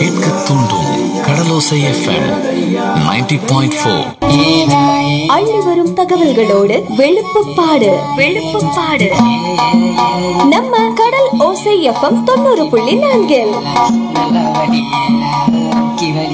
கேட்க தூண்டும் கடலோசை FM 90.4 point four அள்ளி வரும் தகவல்களோடு வெளுப்புப்பாடு வெளுப்புப்பாடு நம்ம கடல் ஓசை எஃப்எம் தொண்ணூறு புள்ளி நான்கில் நல்லா வடி கி வடி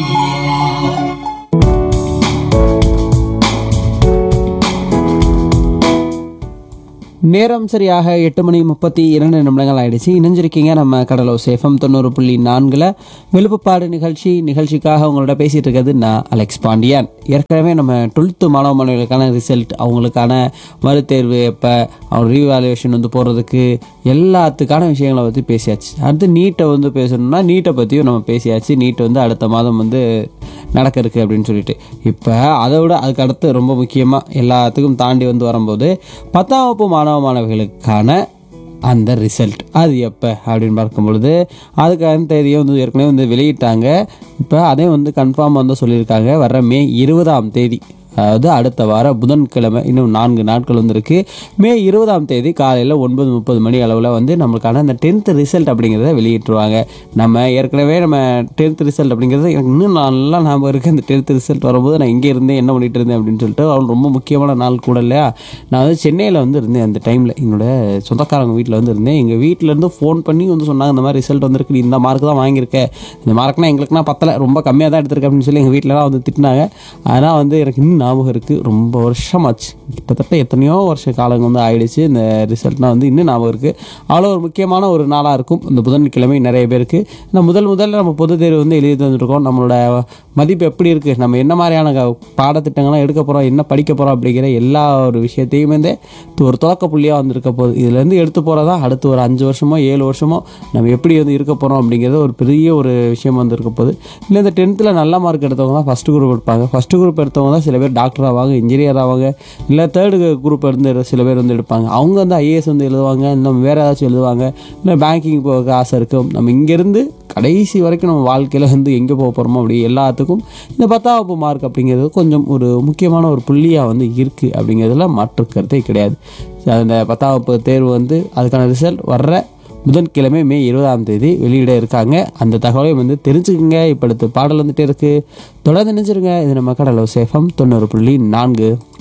நேரம் சரியாக எட்டு மணி முப்பத்தி இரண்டு நிமிடங்கள் ஆயிடுச்சு இணைஞ்சிருக்கீங்க நம்ம கடலோ சேஃபம் தொண்ணூறு புள்ளி நான்கில் விழுப்புப்பாடு நிகழ்ச்சி நிகழ்ச்சிக்காக உங்களோட பேசிகிட்டு இருக்கிறது நான் அலெக்ஸ் பாண்டியன் ஏற்கனவே நம்ம டுவெல்த்து மாணவ மாணவிகளுக்கான ரிசல்ட் அவங்களுக்கான மறுதேர்வு எப்போ அவங்க ரீவாலுவேஷன் வந்து போகிறதுக்கு எல்லாத்துக்கான விஷயங்களை பற்றி பேசியாச்சு அடுத்து நீட்டை வந்து பேசணும்னா நீட்டை பற்றியும் நம்ம பேசியாச்சு நீட் வந்து அடுத்த மாதம் வந்து நடக்க இருக்கு அப்படின்னு சொல்லிட்டு இப்போ அதை விட அதுக்கு அடுத்து ரொம்ப முக்கியமாக எல்லாத்துக்கும் தாண்டி வந்து வரும்போது பத்தாம் வகுப்பு மாணவ மாணவிகளுக்கான அந்த ரிசல்ட் அது எப்போ அப்படின்னு பார்க்கும் பொழுது அதுக்கான தேதியை வந்து ஏற்கனவே வந்து வெளியிட்டாங்க இப்போ அதையும் வந்து கன்ஃபார்ம் வந்து சொல்லியிருக்காங்க வர்ற மே இருபதாம் தேதி அதாவது அடுத்த வாரம் புதன்கிழமை இன்னும் நான்கு நாட்கள் வந்து இருக்கு மே இருபதாம் தேதி காலையில் ஒன்பது முப்பது மணி அளவில் வந்து நம்மளுக்கான அந்த டென்த் ரிசல்ட் அப்படிங்கிறத வெளியிட்டுருவாங்க நம்ம ஏற்கனவே நம்ம டென்த் ரிசல்ட் அப்படிங்கிறது எனக்கு இன்னும் நல்லா ஞாபகம் இருக்குது அந்த டென்த் ரிசல்ட் வரும்போது நான் இங்கே இருந்தேன் என்ன பண்ணிட்டு இருந்தேன் அப்படின்னு சொல்லிட்டு அவள் ரொம்ப முக்கியமான நாள் கூட இல்லையா நான் வந்து சென்னையில் வந்து இருந்தேன் அந்த டைமில் என்னோட சொந்தக்காரங்க வீட்டில் வந்து இருந்தேன் எங்கள் வீட்டிலேருந்து ஃபோன் பண்ணி வந்து சொன்னாங்க இந்த மாதிரி ரிசல்ட் வந்திருக்கு நீ இந்த மார்க் தான் வாங்கியிருக்க இந்த மார்க்னா எங்களுக்குனா பத்தலை ரொம்ப கம்மியாக தான் எடுத்திருக்க அப்படின்னு சொல்லி எங்கள் வீட்டிலலாம் வந்து திட்டினாங்க ஆனால் வந்து எனக்கு இன்னும் ஞாபகம் இருக்குது ரொம்ப வருஷமாச்சு கிட்டத்தட்ட எத்தனையோ வருஷ காலங்க வந்து ஆயிடுச்சு இந்த ரிசல்ட்னா வந்து இன்னும் ஞாபகம் இருக்குது அவ்வளோ ஒரு முக்கியமான ஒரு நாளாக இருக்கும் இந்த புதன்கிழமை நிறைய பேருக்கு இந்த முதல் முதல்ல நம்ம பொது தேர்வு வந்து எழுதி வந்துருக்கோம் நம்மளோட மதிப்பு எப்படி இருக்குது நம்ம என்ன மாதிரியான க- பாடத்திட்டங்கள்லாம் எடுக்க போகிறோம் என்ன படிக்க போகிறோம் அப்படிங்கிற எல்லா ஒரு விஷயத்தையுமே வந்து ஒரு தொடக்க புள்ளியாக வந்திருக்க போகுது இதுலேருந்து எடுத்து போகிறதா அடுத்து ஒரு அஞ்சு வருஷமோ ஏழு வருஷமோ நம்ம எப்படி வந்து இருக்க போகிறோம் அப்படிங்கிறது ஒரு பெரிய ஒரு விஷயம் வந்து இருக்க போகுது இல்லை இந்த டென்த்தில் நல்ல மார்க் எடுத்தவங்க தான் ஃபஸ்ட்டு குரூப் எடுப்பாங்க ஃபஸ்ட்டு குரூப் எடுத்தவங்க தான் சில பேர் டாக்டர் ஆவாங்க இன்ஜினியர் ஆவாங்க இல்லை தேர்டு குரூப் இருந்து சில பேர் வந்து எடுப்பாங்க அவங்க வந்து ஐஏஎஸ் வந்து எழுதுவாங்க இன்னும் வேறு ஏதாச்சும் எழுதுவாங்க இல்லை பேங்கிங் போக ஆசை இருக்கும் நம்ம இங்கேருந்து கடைசி வரைக்கும் நம்ம வாழ்க்கையில் வந்து எங்கே போக போகிறோமோ அப்படி எல்லாத்துக்கும் இந்த பத்தாம் வகுப்பு மார்க் அப்படிங்கிறது கொஞ்சம் ஒரு முக்கியமான ஒரு புள்ளியாக வந்து இருக்குது அப்படிங்கிறதுல மாற்று கருத்தே கிடையாது அந்த பத்தாம் வகுப்பு தேர்வு வந்து அதுக்கான ரிசல்ட் வர்ற புதன்கிழமை மே இருபதாம் தேதி வெளியிட இருக்காங்க அந்த தகவலையும் வந்து தெரிஞ்சுக்கங்க இப்போ அடுத்து பாடல் வந்துட்டே இருக்குது தொடர்ந்து நினைச்சிருங்க இது நம்ம கடலோ சேஃபம் தொண்ணூறு புள்ளி நான்கு